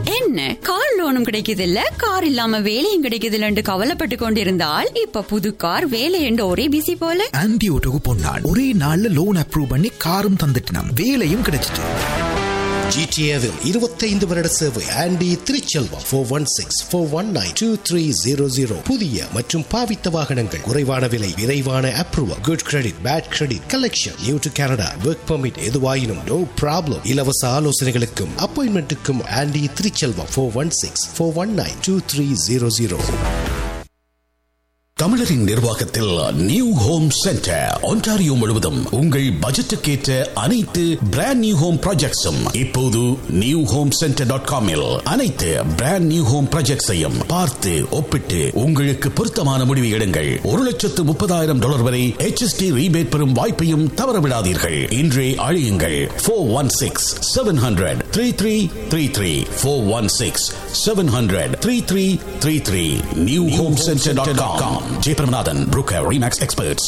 என்ன கார் லோனும் கிடைக்குது இல்ல கார் இல்லாம வேலையும் கிடைக்குது இல்லன்னு கவலைப்பட்டு கொண்டிருந்தால் இப்ப புது கார் வேலை என்று ஒரே பிசி போல ஆன்டி ஓட்டோக்கு பொன்னாள் ஒரே நாள்ல லோன் அப்ரூவ் பண்ணி காரும் தந்துட்டினாம் வேலையும் கிடைச்சிட்டு ஜிடிஏவில் இருபத்தைந்து வருட சேவை Andy Thiruchelvam four one six four one nine two three zero zero புதிய மற்றும் பாவித்த வாகனங்கள் குறைவான விலை விரைவான approval good credit bad credit collection new to Canada work permit எதுவாயினும் நோ ப்ராப்ளம் இலவச ஆலோசனைகளுக்கும் அப்பாயின்மெண்ட்டுக்கும் Andy Thiruchelvam four one six four one nine two three zero zero தமிழரின் நிர்வாகத்தில் நியூ ஹோம் சென்டர் ஒன்டாரியோ முழுவதும் உங்கள் பட்ஜெட்டுக்கேற்ற அனைத்து பிராண்ட் நியூ ஹோம் ப்ராஜெக்ட்ஸும் இப்போது நியூ ஹோம் சென்டர் டாட் காமில் அனைத்து பிராண்ட் நியூ ஹோம் ப்ராஜெக்ட்ஸையும் பார்த்து ஒப்பிட்டு உங்களுக்கு பொருத்தமான முடிவு எடுங்கள் ஒரு லட்சத்து முப்பதாயிரம் டாலர் வரை HST ரீபேட் பெறும் வாய்ப்பையும் தவறவிடாதீர்கள் இன்றே அழியுங்கள் four one six seven hundred three three three three four one six seven hundred three three three three new home centre dot com Jeyapiramanathan broker Remax experts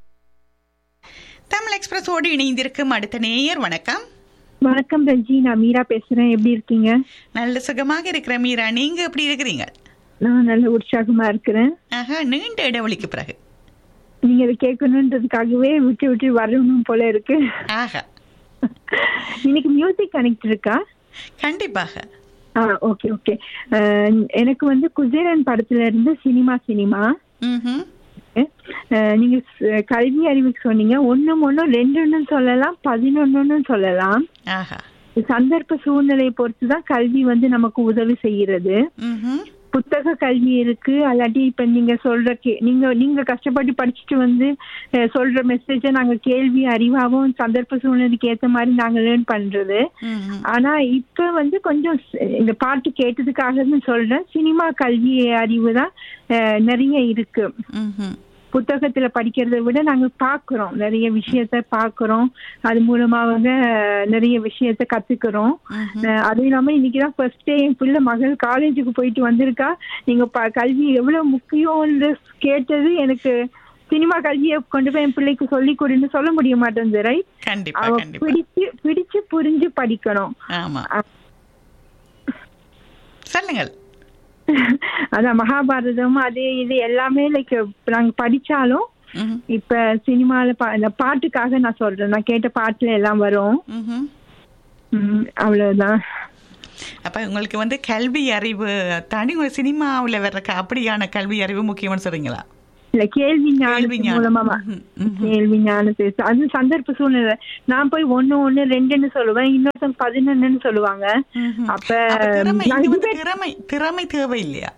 Tamil எக்ஸ்பிரஸோடு இணைந்திருக்கும் அடுத்த நேயர் வணக்கம் வணக்கம் ரஞ்சி நான் மீரா பேசுறேன் எப்படி இருக்கீங்க நல்ல சுகமாக இருக்கிற மீரா நீங்க எப்படி இருக்கிறீங்க நான் நல்ல உற்சாகமா இருக்கிறேன் ஆஹா நீண்ட இடைவெளிக்கு பிறகு நீங்க இதை கேட்கணுன்றதுக்காகவே விட்டு விட்டு வரணும் போல இருக்கு ஆஹா இன்னைக்கு மியூசிக் கனெக்ட் இருக்கா கண்டிப்பாக ஆ ஓகே ஓகே எனக்கு வந்து குஜேரன் படத்துல இருந்து சினிமா சினிமா ம்ஹும். அஹ், நீங்க ஸ்- கல்வி அறிவுக்கு சொன்னீங்க ஒண்ணும் ஒண்ணும் ரெண்டுன்னு சொல்லலாம் பதினொன்னு சொல்லலாம் ஆஹா சந்தர்ப்ப சூழ்நிலையை பொறுத்து தான் கல்வி வந்து நமக்கு உதவி செய்கிறது ம்ஹும். புத்தக கல்வி இருக்கு அல்லாட்டி இப்ப நீங்க சொல்ற கே- நீங்க நீங்க கஷ்டப்பட்டு படிச்சுட்டு வந்து அஹ், சொல்ற மெசேஜ நாங்க கேள்வி அறிவாவும் சந்தர்ப்ப சூழ்நிலைக்கு ஏத்த மாதிரி நாங்க லேர்ன் பண்றது ம்ஹும். ஆனா இப்ப வந்து கொஞ்சம் ஸ்- இந்த பாட்டு கேட்டதுக்காக சொல்றேன் சினிமா கல்வி அறிவு தான் அஹ், நிறைய இருக்கு ம்ஹும். புத்தகத்துல படிக்கிறதை விட நாங்க பாக்குறோம் நிறைய விஷயத்த பாக்குறோம் அது மூலமா வந்து அஹ், நிறைய விஷயத்த கத்துக்கிறோம் அஹ், அதுவும் இல்லாம இன்னைக்குதான் ஃபர்ஸ்ட் டே என் பிள்ளை மகள் காலேஜுக்கு போயிட்டு வந்திருக்கா நீங்க ப- கல்வி எவ்வளவு முக்கியம்னு கேட்டது எனக்கு சினிமா கல்வியை கொண்டு போய் என் பிள்ளைக்கு சொல்லி கொடுன்னு சொல்ல முடிய மாட்டேங்குது ரைட் கண்டிப்பா அவ கண்டிப்பா பிடிச்சு பிடிச்சு புரிஞ்சு படிக்கணும் ஆமா அ- சொல்லுங்கள் அதான் மகாபாரதம் அது இது எல்லாமே லைக் நாங்க படிச்சாலும் ம்ஹும். இப்ப சினிமால பா- இந்த பாட்டுக்காக நான் சொல்றேன் நான் கேட்ட பாட்டுல எல்லாம் வரும் ம்ஹும். ம், அவ்வளவுதான் அப்ப உங்களுக்கு வந்து கல்வி அறிவு தாண்டி உங்க சினிமாவுல வர்ற க- அப்படியான கல்வி அறிவு முக்கியம்னு சொல்றீங்களா இல்ல கேள்வி கேள்வி ஞானத்து ஞானம். மூலமா ம்ஹும், ம்ஹும். கேள்வி ஞானத்து அது சந்தர்ப்ப சூழ்நிலை நான் போய் ஒண்ணு ஒண்ணு ரெண்டுன்னு சொல்லுவேன் இன்னொருத்தன் பதினொன்னுன்னு சொல்லுவாங்க ம்ஹும். அப்ப அப்ப திறமை நான் இது வந்து இதுவே- திறமை திறமை தேவை இல்லையா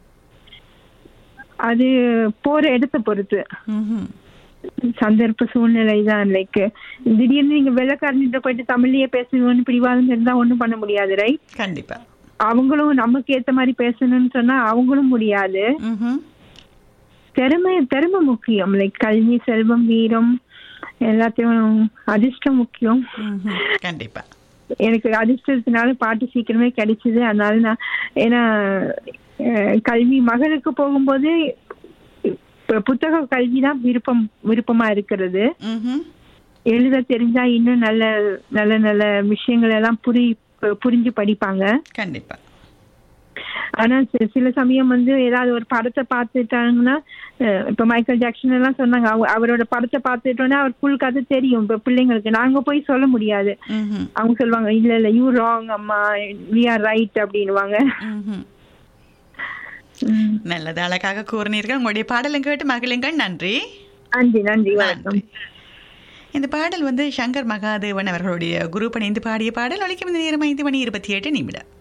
அது போற இடத்தை பொறுத்து ம்ஹும். சந்தர்ப்ப சூழ்நிலை தான் லைக் திடீர்னு நீங்க வெள்ளக்காரன்கிட்ட போயிட்டு தமிழ்லயே பேசணும்னு பிடிவாதம் இருந்தா ஒண்ணும் பண்ண முடியாது ரைட் கண்டிப்பா அவங்களும் நமக்கு ஏத்த மாதிரி பேசணும்னு சொன்னா அவங்களும் முடியாது ம்ஹும். திறமை திறமை முக்கியம் லைக் கல்வி செல்வம் வீரம் எல்லாத்தையும் அதிர்ஷ்டம் முக்கியம் ம்ஹும். கண்டிப்பா எனக்கு அதிர்ஷ்டத்தினால பாட்டு சீக்கிரமே கிடைச்சது அதனால நான் ஏன்னா அஹ், கல்வி மகளுக்கு போகும்போது இப்ப புத்தக கல்வி தான் விருப்பம் விருப்பமா இருக்கிறது ம்ஹும். எழுத தெரிஞ்சா இன்னும் நல்ல நல்ல நல்ல விஷயங்கள் எல்லாம் புரி புரிஞ்சு படிப்பாங்க கண்டிப்பா ஆனா சி- சில சமயம் வந்து ஏதாவது ஒரு படத்தை பார்த்துட்டாங்கன்னா அஹ், இப்ப மைக்கேல் ஜாக்சன் எல்லாம் சொன்னாங்க அவ- அவரோட படத்தை பார்த்துட்டோன்னா அவர் ஃபுல் கதை தெரியும் இப்ப பிள்ளைங்களுக்கு நாங்க போய் சொல்ல முடியாது ம்ஹும். அவங்க சொல்லுவாங்க இல்ல இல்ல யூ ராங் அம்மா வி ஆர் ரைட் அப்படின்னுவாங்க ம்ஹும். ம். நல்லது அழகாக கூறினீர்கள் உங்களுடைய பாடலும் கேட்டு மகிழுங்கள் நன்றி நன்றி நன்றி வணக்கம் நன்றி இந்த பாடல் வந்து சங்கர் மகாதேவன் அவர்களுடைய குரு பணிந்து பாடிய பாடல் ஒழிக்கும் இந்த நேரம் ஐந்து மணி இருபத்தி எட்டு நிமிடம்